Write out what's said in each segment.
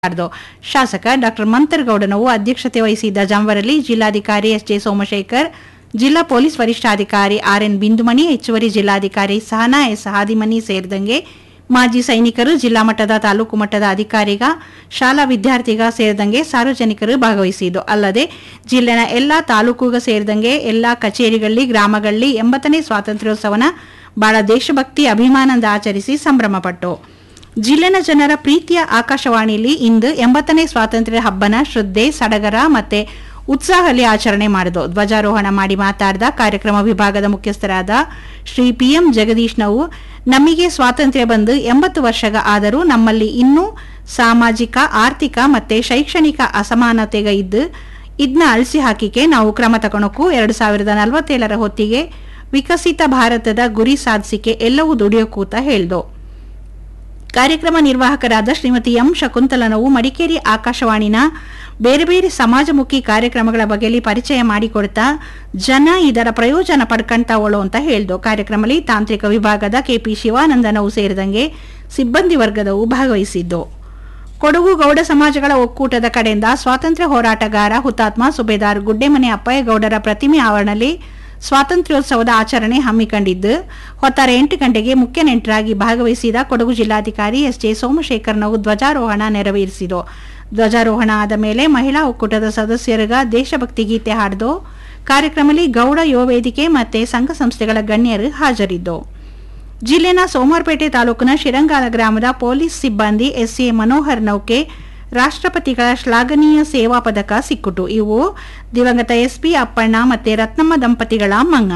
ಮಾಡಿದ್ದು ಶಾಸಕ ಡಾಕ್ಟರ್ ಮಂತರಗೌಡನವು ಅಧ್ಯಕ್ಷತೆ ವಹಿಸಿದ್ದ ಜಂವರಲ್ಲಿ ಜಿಲ್ಲಾಧಿಕಾರಿ ಎಸ್ ಜೆ ಸೋಮಶೇಖರ್ ಜಿಲ್ಲಾ ಪೊಲೀಸ್ ವರಿಷ್ಠಾಧಿಕಾರಿ ಆರ್ ಎನ್ ಬಿಂದುಮಣಿ ಹೆಚ್ಚುವರಿ ಜಿಲ್ಲಾಧಿಕಾರಿ ಸಹನಾ ಎಸ್ ಹಾದಿಮನಿ ಸೇರಿದಂಗೆ ಮಾಜಿ ಸೈನಿಕರು ಜಿಲ್ಲಾ ಮಟ್ಟದ ತಾಲೂಕು ಮಟ್ಟದ ಅಧಿಕಾರಿಗ ಶಾಲಾ ವಿದ್ಯಾರ್ಥಿಗ ಸೇರಿದಂಗೆ ಸಾರ್ವಜನಿಕರು ಭಾಗವಹಿಸಿದ್ದು ಅಲ್ಲದೆ ಜಿಲ್ಲೆನ ಎಲ್ಲಾ ತಾಲೂಕುಗ ಸೇರಿದಂಗೆ ಎಲ್ಲಾ ಕಚೇರಿಗಳಲ್ಲಿ ಗ್ರಾಮಗಳಲ್ಲಿ ಎಂಬತ್ತನೇ ಸ್ವಾತಂತ್ರ್ಯೋತ್ಸವನ ಬಹಳ ದೇಶಭಕ್ತಿ ಅಭಿಮಾನದಿಂದ ಆಚರಿಸಿ ಸಂಭ್ರಮಪಟ್ಟು ಜಿಲ್ಲೆನ ಜನರ ಪ್ರೀತಿಯ ಆಕಾಶವಾಣಿಯಲ್ಲಿ ಇಂದು ಎಂಬತ್ತನೇ ಸ್ವಾತಂತ್ರ್ಯ ಹಬ್ಬನ ಶ್ರದ್ಧೆ ಸಡಗರ ಮತ್ತೆ ಉತ್ಸಾಹದಲ್ಲಿ ಆಚರಣೆ ಮಾಡಿದ್ದು ಧ್ವಜಾರೋಹಣ ಮಾಡಿ ಮಾತಾಡಿದ ಕಾರ್ಯಕ್ರಮ ವಿಭಾಗದ ಮುಖ್ಯಸ್ಥರಾದ ಶ್ರೀ ಪಿಎಂ ಜಗದೀಶ್ ನಾವು ನಮಗೆ ಸ್ವಾತಂತ್ರ್ಯ ಬಂದು ಎಂಬತ್ತು ವರ್ಷಗ ಆದರೂ ನಮ್ಮಲ್ಲಿ ಇನ್ನೂ ಸಾಮಾಜಿಕ ಆರ್ಥಿಕ ಮತ್ತೆ ಶೈಕ್ಷಣಿಕ ಅಸಮಾನತೆಗ ಇದ್ದು ಇದನ್ನ ಅಳಿಸಿ ಹಾಕಿಕೆ ನಾವು ಕ್ರಮ ತಗೊಳಕ್ಕೂ ಎರಡು ಸಾವಿರದ ನಲವತ್ತೇಳರ ಹೊತ್ತಿಗೆ ವಿಕಸಿತ ಭಾರತದ ಗುರಿ ಸಾಧಿಸಿಕೆ ಎಲ್ಲವೂ ದುಡಿಯೋಕೂತ ಹೇಳ್ದು ಕಾರ್ಯಕ್ರಮ ನಿರ್ವಾಹಕರಾದ ಶ್ರೀಮತಿ ಎಂ ಶಕುಂತಲನವು ಮಡಿಕೇರಿ ಆಕಾಶವಾಣಿನ ಬೇರೆ ಬೇರೆ ಸಮಾಜಮುಖಿ ಕಾರ್ಯಕ್ರಮಗಳ ಬಗೆಯಲ್ಲಿ ಪರಿಚಯ ಮಾಡಿಕೊಡ್ತಾ ಜನ ಇದರ ಪ್ರಯೋಜನ ಪಡ್ಕಂತಾವಳು ಅಂತ ಹೇಳ್ದು ಕಾರ್ಯಕ್ರಮದಲ್ಲಿ ತಾಂತ್ರಿಕ ವಿಭಾಗದ ಕೆಪಿ ಶಿವಾನಂದನವು ಸೇರಿದಂಗೆ ಸಿಬ್ಬಂದಿ ವರ್ಗದವು ಭಾಗವಹಿಸಿದ್ದು ಕೊಡಗು ಗೌಡ ಸಮಾಜಗಳ ಒಕ್ಕೂಟದ ಕಡೆಯಿಂದ ಸ್ವಾತಂತ್ರ್ಯ ಹೋರಾಟಗಾರ ಹುತಾತ್ಮ ಸುಬೇದಾರ್ ಗುಡ್ಡೆಮನೆ ಅಪ್ಪಯ್ಯಗೌಡರ ಪ್ರತಿಮೆ ಆವರಣದಲ್ಲಿ ಸ್ವಾತಂತ್ರ್ಯೋತ್ಸವದ ಆಚರಣೆ ಹಮ್ಮಿಕೊಂಡಿದ್ದು ಹೊತ್ತಾರೆ ಎಂಟು ಗಂಟೆಗೆ ಮುಖ್ಯ ನೆಂಟರಾಗಿ ಭಾಗವಹಿಸಿದ ಕೊಡಗು ಜಿಲ್ಲಾಧಿಕಾರಿ ಎಸ್ ಜೆ ಸೋಮಶೇಖರ್ನವು ಧ್ವಜಾರೋಹಣ ನೆರವೇರಿಸಿದರು ಧ್ವಜಾರೋಹಣ ಆದ ಮೇಲೆ ಮಹಿಳಾ ಒಕ್ಕೂಟದ ಸದಸ್ಯರಿಗ ದೇಶಭಕ್ತಿ ಗೀತೆ ಹಾಡಿದು ಕಾರ್ಯಕ್ರಮದಲ್ಲಿ ಗೌಡ ಯುವ ವೇದಿಕೆ ಮತ್ತೆ ಸಂಘ ಸಂಸ್ಥೆಗಳ ಗಣ್ಯರು ಹಾಜರಿದ್ದು ಜಿಲ್ಲೆನ ಸೋಮವಾರಪೇಟೆ ತಾಲೂಕಿನ ಶಿರಂಗಾಲ ಗ್ರಾಮದ ಪೊಲೀಸ್ ಸಿಬ್ಬಂದಿ ಎಸ್ಎ ಮನೋಹರ್ ನೌಕೆ ರಾಷ್ಟ್ರಪತಿಗಳ ಶ್ಲಾಘನೀಯ ಸೇವಾ ಪದಕ ಸಿಕ್ಕುಟು ಇವು ದಿವಂಗತ ಎಸ್ಪಿ ಅಪ್ಪಣ್ಣ ಮತ್ತೆ ರತ್ನಮ್ಮ ದಂಪತಿಗಳ ಮಂಗ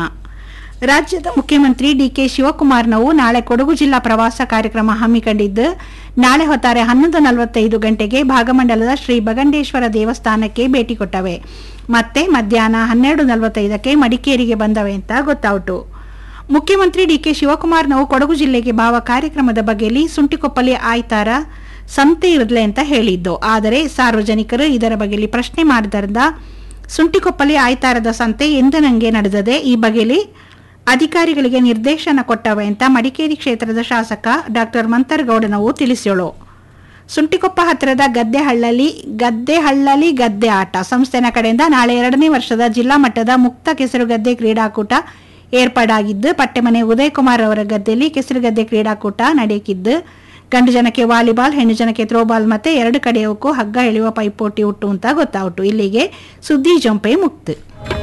ರಾಜ್ಯದ ಮುಖ್ಯಮಂತ್ರಿ ಡಿಕೆ ಶಿವಕುಮಾರ್ನವು ನಾಳೆ ಕೊಡಗು ಜಿಲ್ಲಾ ಪ್ರವಾಸ ಕಾರ್ಯಕ್ರಮ ಹಮ್ಮಿಕೊಂಡಿದ್ದು ನಾಳೆ ಹೊತ್ತಾರೆ ಹನ್ನೊಂದು ನಲವತ್ತೈದು ಗಂಟೆಗೆ ಭಾಗಮಂಡಲದ ಶ್ರೀ ಬಗಂಡೇಶ್ವರ ದೇವಸ್ಥಾನಕ್ಕೆ ಭೇಟಿ ಕೊಟ್ಟವೆ ಮತ್ತೆ ಮಧ್ಯಾಹ್ನ ಹನ್ನೆರಡು ನಲವತ್ತೈದಕ್ಕೆ ಮಡಿಕೇರಿಗೆ ಬಂದವೆ ಅಂತ ಗೊತ್ತಾಯಿತು ಮುಖ್ಯಮಂತ್ರಿ ಡಿಕೆ ಶಿವಕುಮಾರ್ನವು ಕೊಡಗು ಜಿಲ್ಲೆಗೆ ಭಾವ ಕಾರ್ಯಕ್ರಮದ ಬಗ್ಗೆಯಲ್ಲಿ ಸುಂಟಿಕೊಪ್ಪಲಿ ಆಯ್ತಾರ ಸಂತೆ ಇರಲಿ ಅಂತ ಹೇಳಿದ್ದು ಆದರೆ ಸಾರ್ವಜನಿಕರು ಇದರ ಬಗ್ಗೆಯಲ್ಲಿ ಪ್ರಶ್ನೆ ಮಾಡಿದ್ದರಿಂದ ಸುಂಟಿಕೊಪ್ಪಲಿ ಆಯ್ತಾರದ ಸಂತೆ ಎಂದಿನಂಗೆ ನಡೆದದೆ ಈ ಬಗೆಯಲ್ಲಿ ಅಧಿಕಾರಿಗಳಿಗೆ ನಿರ್ದೇಶನ ಕೊಟ್ಟವೆ ಅಂತ ಮಡಿಕೇರಿ ಕ್ಷೇತ್ರದ ಶಾಸಕ ಡಾಕ್ಟರ್ ಮಂತರಗೌಡನವು ತಿಳಿಸ್ಯೋಳು ಸುಂಟಿಕೊಪ್ಪ ಹತ್ತಿರದ ಗದ್ದೆ ಹಳ್ಳಲಿ ಗದ್ದೆ ಹಳ್ಳಲಿ ಗದ್ದೆ ಆಟ ಸಂಸ್ಥೆನ ಕಡೆಯಿಂದ ನಾಳೆ ಎರಡನೇ ವರ್ಷದ ಜಿಲ್ಲಾ ಮಟ್ಟದ ಮುಕ್ತ ಕೆಸರುಗದ್ದೆ ಕ್ರೀಡಾಕೂಟ ಏರ್ಪಾಡಾಗಿದ್ದು ಪಟ್ಟೆಮನೆ ಉದಯ್ ಕುಮಾರ್ ಅವರ ಗದ್ದೆಯಲ್ಲಿ ಕೆಸರುಗದ್ದೆ ಕ್ರೀಡಾಕೂಟ ನಡೆಯಕ್ಕಿದ್ದು ಗಂಡು ಜನಕ್ಕೆ ವಾಲಿಬಾಲ್ ಹೆಣ್ಣು ಜನಕ್ಕೆ ಥ್ರೋಬಾಲ್ ಮತ್ತೆ ಎರಡು ಕಡೆಯವಕ್ಕೂ ಹಗ್ಗ ಎಳೆಯುವ ಪೈಪೋಟಿ ಹುಟ್ಟು ಅಂತ ಗೊತ್ತಾಯಿತು ಇಲ್ಲಿಗೆ ಸುದ್ದಿ ಜೊಂಪೆ ಮುಕ್ತು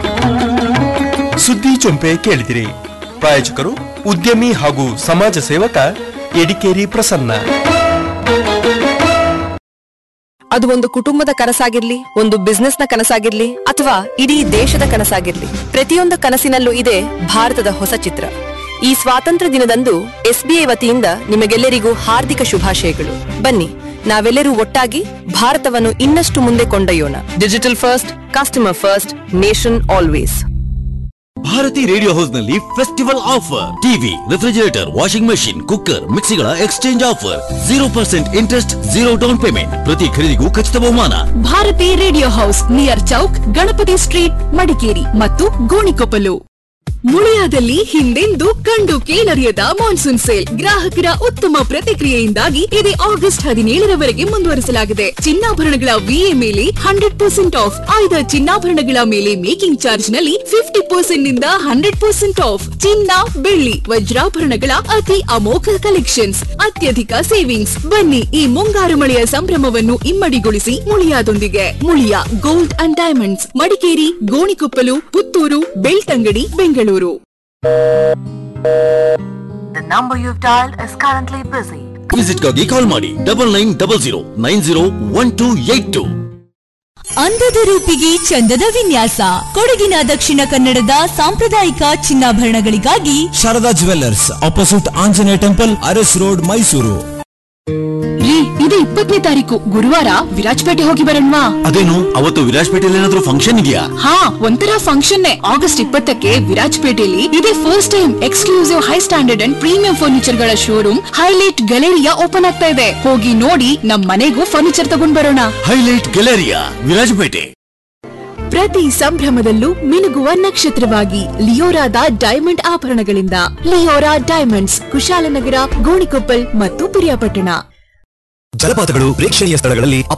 ಸುದ್ದಿ ಚೊಂಪೆ ಕೇಳಿದಿರಿ ಪ್ರಾಯೋಜಕರು ಉದ್ಯಮಿ ಹಾಗೂ ಸಮಾಜ ಸೇವಕ ಎಡಿಕೇರಿ ಪ್ರಸನ್ನ ಅದು ಒಂದು ಕುಟುಂಬದ ಕನಸಾಗಿರ್ಲಿ ಒಂದು ಬಿಸ್ನೆಸ್ ನ ಕನಸಾಗಿರ್ಲಿ ಅಥವಾ ಇಡೀ ದೇಶದ ಕನಸಾಗಿರ್ಲಿ ಪ್ರತಿಯೊಂದು ಕನಸಿನಲ್ಲೂ ಇದೆ ಭಾರತದ ಹೊಸ ಚಿತ್ರ ಈ ಸ್ವಾತಂತ್ರ್ಯ ದಿನದಂದು ಎಸ್ಬಿಐ ವತಿಯಿಂದ ನಿಮಗೆಲ್ಲರಿಗೂ ಹಾರ್ದಿಕ ಶುಭಾಶಯಗಳು ಬನ್ನಿ ನಾವೆಲ್ಲರೂ ಒಟ್ಟಾಗಿ ಭಾರತವನ್ನು ಇನ್ನಷ್ಟು ಮುಂದೆ ಕೊಂಡೊಯ್ಯೋಣ digital first customer first nation always Bharati radio house ನಲ್ಲಿ festival offer TV refrigerator washing machine cooker ಮಿಕ್ಸಿಗಳ exchange offer zero percent interest zero down payment ಪ್ರತಿ ಖರೀದಿಗೂ ಖಚಿತ ಬಹುಮಾನ Bharati radio house near Chowk Ganapati street Madikeri ಮತ್ತು ಗೋಣಿಕೊಪ್ಪಲು ಮುಳಿಯಾದಲ್ಲಿ ಹಿಂದೆಂದೂ ಕಂಡು ಕೇಳರಿಯದ ಮಾನ್ಸೂನ್ ಸೇಲ್ ಗ್ರಾಹಕರ ಉತ್ತಮ ಪ್ರತಿಕ್ರಿಯೆಯಿಂದಾಗಿ ಇದು ಆಗಸ್ಟ್ ಹದಿನೇಳರವರೆಗೆ ಮುಂದುವರಿಸಲಾಗಿದೆ ಚಿನ್ನಾಭರಣಗಳ ವಿಎ ಮೇಲೆ ಹಂಡ್ರೆಡ್ ಪರ್ಸೆಂಟ್ ಆಫ್ ಆಯ್ದ ಚಿನ್ನಾಭರಣಗಳ ಮೇಲೆ ಮೇಕಿಂಗ್ ಚಾರ್ಜ್ ನಲ್ಲಿ ಫಿಫ್ಟಿ ಪರ್ಸೆಂಟ್ ನಿಂದ ಹಂಡ್ರೆಡ್ ಪರ್ಸೆಂಟ್ ಆಫ್ ಚಿನ್ನ ಬೆಳ್ಳಿ ವಜ್ರಾಭರಣಗಳ ಅತಿ ಅಮೋಘ ಕಲೆಕ್ಷನ್ಸ್ ಅತ್ಯಧಿಕ ಸೇವಿಂಗ್ಸ್ ಬನ್ನಿ ಈ ಮುಂಗಾರು ಮಳೆಯ ಸಂಭ್ರಮವನ್ನು ಇಮ್ಮಡಿಗೊಳಿಸಿ ಮುಳಿಯಾದೊಂದಿಗೆ Muliya gold and diamonds Madikeri Gonikoppal Puttur Belthangady Bengaluru The number you've dialed is currently busy. Visit ಗಾಗಿ ಕಾಲ್ ಮಾಡಿ double nine double zero nine zero one two eight two ಅಂದದ ರೂಪಿಗೆ ಚಂದದ ವಿನ್ಯಾಸ ಕೊಡಗಿನ ದಕ್ಷಿಣ ಕನ್ನಡದ ಸಾಂಪ್ರದಾಯಿಕ ಚಿನ್ನಾಭರಣಗಳಿಗಾಗಿ Sharada jewellers opposite Anjaneya temple Aras road Mysuru ರೀ ಇದು ಇಪ್ಪತ್ತನೇ ತಾರೀಕು ಗುರುವಾರ ವಿರಾಜಪೇಟೆ ಹೋಗಿ ಬರೋಣವಾ ಅದೇನು ಅವತ್ತು ವಿರಾಜ್ಪೇಟೆಯಲ್ಲಿ ಏನಾದ್ರೂ ಫಂಕ್ಷನ್ ಇದೆಯಾ ಹಾ ಒಂಥರ ಫಂಕ್ಷನ್ ಆಗಸ್ಟ್ ಇಪ್ಪತ್ತಕ್ಕೆ ವಿರಾಜಪೇಟೆಯಲ್ಲಿ ಇದೇ first time exclusive high standard and premium furniture ಗಳ ಶೋರೂಮ್ ಹೈಲೈಟ್ ಗ್ಯಾಲರಿಯಾ ಓಪನ್ ಆಗ್ತಾ ಇದೆ ಹೋಗಿ ನೋಡಿ ನಮ್ ಮನೆಗೂ ಫರ್ನಿಚರ್ ತಗೊಂಡ್ ಬರೋಣ ಹೈಲೈಟ್ ಗ್ಯಾಲರಿಯಾ ವಿರಾಜಪೇಟೆ ಪ್ರತಿ ಸಂಭ್ರಮದಲ್ಲೂ ಮಿನುಗುವ ನಕ್ಷತ್ರವಾಗಿ ಲಿಯೋರಾದ ಡೈಮಂಡ್ ಆಭರಣಗಳಿಂದ ಲಿಯೋರಾ ಡೈಮಂಡ್ಸ್ ಕುಶಾಲನಗರ ಗೋಣಿಕೊಪ್ಪಲ್ ಮತ್ತು ಪಿರಿಯಾಪಟ್ಟಣ ಜಲಪಾತಗಳು ಪ್ರೇಕ್ಷಣೀಯ ಸ್ಥಳಗಳಲ್ಲಿ